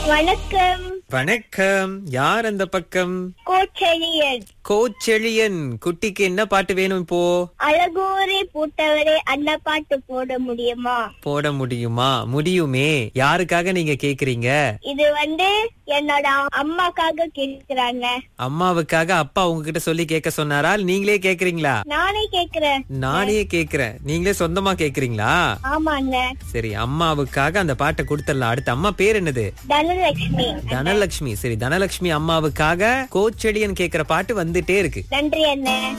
வணக்கம் வணக்கம் யார் அந்த பக்கம் கோச்செழியன் கோச்செழியன் குட்டிக்கு என்ன பாட்டு வேணும் இப்போ அழகூரை பூட்டவரே அந்த பாட்டு போட முடியுமா போட முடியுமா முடியுமே யாருக்காக நீங்க கேக்குறீங்க இது வந்து என்னோட அம்மாக்காக கேக்குறாங்க அம்மாவுக்காக அப்பா உங்ககிட்ட சொல்லி கேட்க சொன்னாரா நீங்களே கேக்குறீங்களா நானே கேக்குறேன் நானே கேக்குறேன் நீங்களே சொந்தமா கேக்குறீங்களா ஆமாங்க சரி அம்மாவுக்காக அந்த பாட்டை கொடுத்துடலாம் அடுத்த அம்மா பேர் என்னது தனலட்சுமி தனலட்சுமி சரி தனலட்சுமி அம்மாவுக்காக கோச்செழியன் கேக்குற பாட்டு வந்துட்டே இருக்கு நன்றி அண்ணே